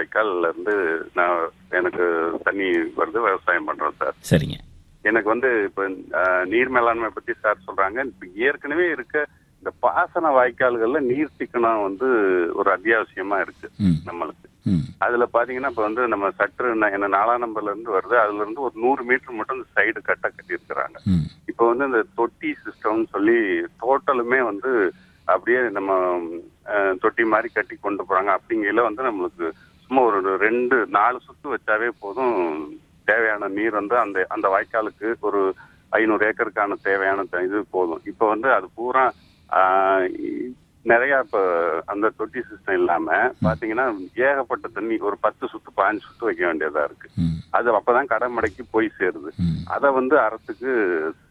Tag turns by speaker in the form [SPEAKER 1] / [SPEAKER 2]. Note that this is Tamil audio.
[SPEAKER 1] வாய்க்கால்ல இருந்து நான் எனக்கு தண்ணி வருது விவசாயம் பண்றோம் சார்
[SPEAKER 2] சரிங்க
[SPEAKER 1] எனக்கு வந்து இப்ப அஹ், நீர் மேலாண்மை பத்தி சார் சொல்றாங்க இப்ப ஏற்கனவே இருக்க இந்த பாசன வாய்க்கால்கள்ல நீர் சிக்கனம் வந்து ஒரு அத்தியாவசியமா இருக்கு
[SPEAKER 2] ம்
[SPEAKER 1] நம்மளுக்கு
[SPEAKER 2] ம்
[SPEAKER 1] அதுல பாத்தீங்கன்னா இப்ப வந்து நம்ம சற்று ந- என்ன நாலாம் நம்பர்ல இருந்து வருது அதுல இருந்து ஒரு நூறு மீட்டர் மட்டும் இந்த சைடு கட்ட கட்டி இருக்கிறாங்க
[SPEAKER 2] ம்
[SPEAKER 1] இப்ப வந்து இந்த தொட்டி சிஸ்டம்னு சொல்லி டோட்டலுமே வந்து அப்படியே நம்ம அஹ், தொட்டி மாதிரி கட்டி கொண்டு போறாங்க அப்படிங்கையில வந்து நம்மளுக்கு சும்மா ஒரு ரெண்டு நாலு சுத்து வச்சாவே போதும் தேவையான நீர் வந்து அந்த அந்த வாய்க்காலுக்கு ஒரு ஐநூறு ஏக்கருக்கான தேவையான த- இது போதும் இப்ப வந்து அது பூரா ஆஹ், இ- நிறைய இப்ப அந்த தொட்டி சிஸ்டம் இல்லாம பாத்தீங்கன்னா ஏகப்பட்ட தண்ணி ஒரு பத்து சுத்து பாஞ்சு சுத்து வைக்க வேண்டியதா இருக்கு
[SPEAKER 2] ம்
[SPEAKER 1] அது அப்பதான் கடமடைக்கு போய் சேருது
[SPEAKER 2] ம்
[SPEAKER 1] அத வந்து அரசுக்கு